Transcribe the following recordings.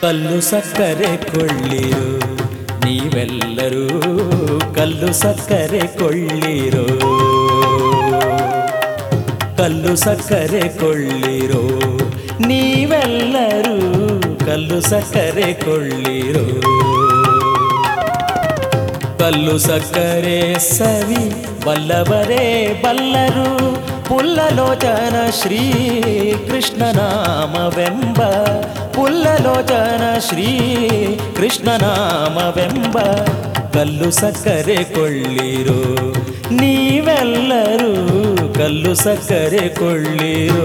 ಕಲ್ಲು ಸಕ್ಕರೆ ಕೊಳ್ಳಿರೋ ನೀವೆಲ್ಲರೂ ಕಲ್ಲು ಸಕ್ಕರೆ ಕೊಳ್ಳಿರೋ ಕಲ್ಲು ಸಕ್ಕರೆ ಕೊಳ್ಳಿರೋ ನೀವೆಲ್ಲರೂ ಕಲ್ಲು ಸಕ್ಕರೆ ಕೊಳ್ಳಿರೋ ಕಲ್ಲು ಸಕ್ಕರೆ ಸವಿ ಬಲ್ಲವರೇ ಬಲ್ಲರು ಪುಲ್ಲಲೋಚನ ಶ್ರೀ ಕೃಷ್ಣನಾಮವೆಂಬ ಪುಲ್ಲಲೋಚನ ಶ್ರೀ ಕೃಷ್ಣನಾಮವೆಂಬ ಕಲ್ಲು ಸಕ್ಕರೆ ಕೊಳ್ಳಿರೋ ನೀವೆಲ್ಲರೂ ಕಲ್ಲು ಸಕ್ಕರೆ ಕೊಳ್ಳಿರೋ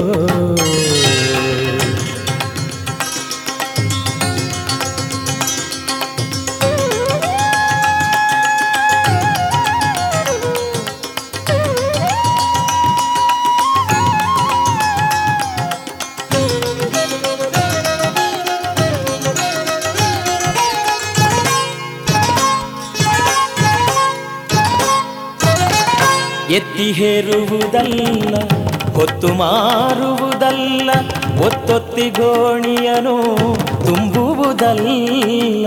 ಎತ್ತಿ ಹೇರುವುದಲ್ಲ ಹೊತ್ತು ಮಾರುವುದಲ್ಲ ಒತ್ತೊತ್ತಿ ಗೋಣಿಯನು ತುಂಬುವುದಲ್ಲ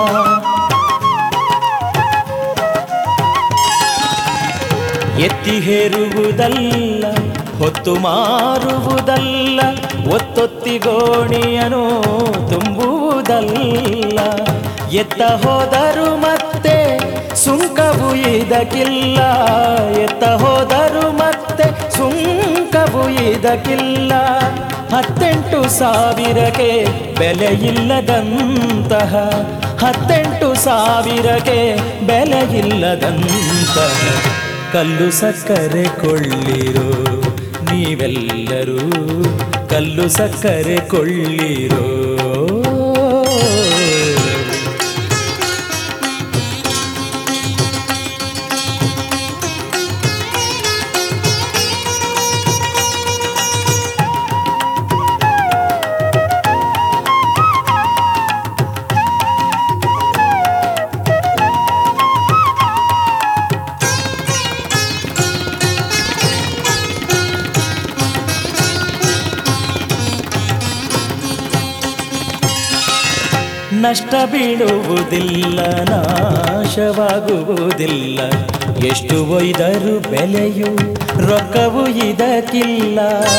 ಎತ್ತಿ ಹೇರುವುದಲ್ಲ ಹೊತ್ತು ಮಾರುವುದಲ್ಲ ಒತ್ತೊತ್ತಿ ಗೋಣಿಯನು ತುಂಬುವುದಲ್ಲ ಎತ್ತ ಹೋದರು ಮತ್ತೆ ಸುಂಕವು ಇದಕ್ಕಿಲ್ಲ ಎತ್ತ ಹೋದರು ಮತ್ತೆ ಸುಂಕವು ಇದಕ್ಕಿಲ್ಲ ಹತ್ತೆಂಟು ಸಾವಿರಕ್ಕೆ ಬೆಲೆಯಿಲ್ಲದಂತಹ ಹತ್ತೆಂಟು ಸಾವಿರಕ್ಕೆ ಬೆಲೆಯಿಲ್ಲದಂತಹ ಕಲ್ಲು ಸಕ್ಕರೆ ಕೊಳ್ಳಿರೋ ನೀವೆಲ್ಲರೂ ಕಲ್ಲು ಸಕ್ಕರೆ ಕೊಳ್ಳಿರೋ ನಷ್ಟ ಬೀಳುವುದಿಲ್ಲ ನಾಶವಾಗುವುದಿಲ್ಲ ಎಷ್ಟು ಒಯ್ದರೂ ಬೆಲೆಯು ರೊಕ್ಕವು ಇದಕ್ಕಿಲ್ಲ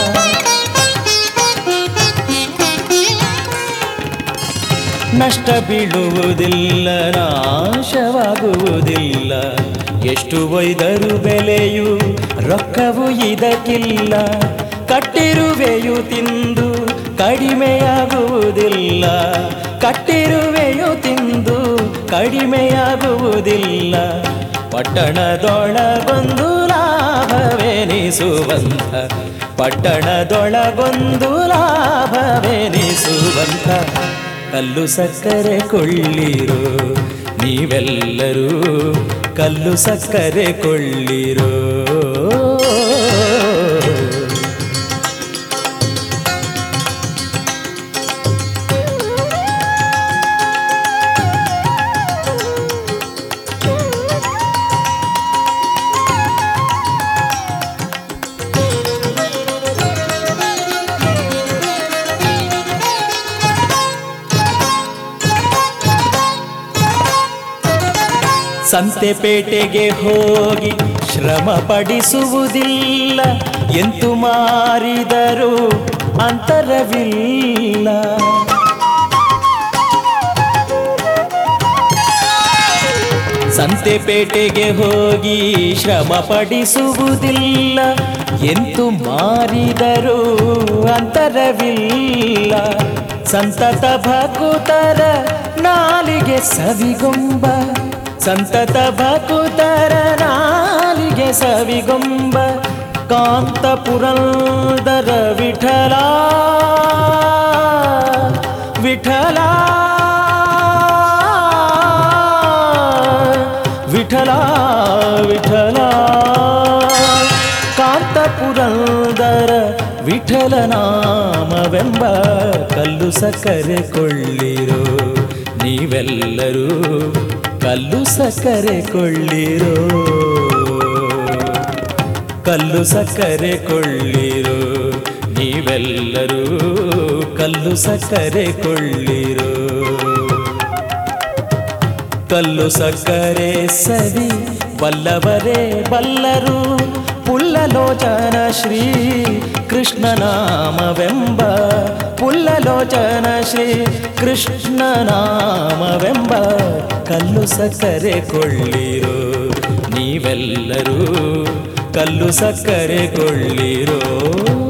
ನಷ್ಟ ಬೀಳುವುದಿಲ್ಲ ನಾಶವಾಗುವುದಿಲ್ಲ ಎಷ್ಟು ಒಯ್ದರೂ ಬೆಲೆಯು ರೊಕ್ಕವು ಇದಕ್ಕಿಲ್ಲ ಕಟ್ಟಿರುವೆಯು ತಿಂದು ಕಡಿಮೆಯಾಗುವುದಿಲ್ಲ ಕಟ್ಟಿರುವೆಯು ತಿಂದು ಕಡಿಮೆಯಾಗುವುದಿಲ್ಲ ಪಟ್ಟಣದೊಳಗೊಂದು ಲಾಭವೆನಿಸುವಂಥ ಪಟ್ಟಣದೊಳಗೊಂದು ಲಾಭವೆನಿಸುವಂಥ ಕಲ್ಲು ಸಕ್ಕರೆ ಕೊಳ್ಳಿರೋ ನೀವೆಲ್ಲರೂ ಕಲ್ಲು ಸಕ್ಕರೆ ಕೊಳ್ಳಿರೋ ಸಂತೆಪೇಟೆಗೆ ಹೋಗಿ ಶ್ರಮ ಪಡಿಸುವುದಿಲ್ಲ ಎಂತು ಮಾರಿದರೂ ಅಂತರವಿಲ್ಲ ಸಂತೆಪೇಟೆಗೆ ಹೋಗಿ ಶ್ರಮ ಪಡಿಸುವುದಿಲ್ಲ ಎಂತು ಮಾರಿದರೂ ಅಂತರವಿಲ್ಲ ಸಂತತ ಭಕುತರ ನಾಲಿಗೆ ಸವಿಗೊಂಬ ಸಂತತ ಭಕುತರ ನಾಲಿಗೆ ಸವಿಗೊಂಬ ಕಾಂತ ಪುರಂದರ ವಿಠಲ ವಿಠಲ ವಿಠಲ ವಿಠಲ ಕಾಂತ ಪುರಂದರ ವಿಠಲ ನಾಮವೆಂಬ ಕಲ್ಲು ಸಕ್ಕರೆ ಕೊಳ್ಳಿರೋ ನೀವೆಲ್ಲರೂ ಕಲ್ಲು ಸಕ್ಕರೆ ಕೊಳ್ಳಿರೋ ಕಲ್ಲು ಸಕ್ಕರೆ ಕೊಳ್ಳಿರೋ ನೀವೆಲ್ಲರೂ ನೀವೆಲ್ಲರೂ ಕಲ್ಲು ಸಕ್ಕರೆ ಕೊಳ್ಳಿರೋ ಕಲ್ಲು ಸಕ್ಕರೆ ಸವಿ ಬಲ್ಲವರೇ ಬಲ್ಲರು ಪುಲ್ಲಲೋಚನ ಶ್ರೀ ಕೃಷ್ಣನಾಮವೆಂಬ ಪುಲ್ಲಲೋಚನ ಶ್ರೀ ಕೃಷ್ಣನಾಮವೆಂಬ ಕಲ್ಲು ಸಕ್ಕರೆ ಕೊಳ್ಳಿರೋ ನೀವೆಲ್ಲರೂ ಕಲ್ಲು ಸಕ್ಕರೆ ಕೊಳ್ಳಿರೋ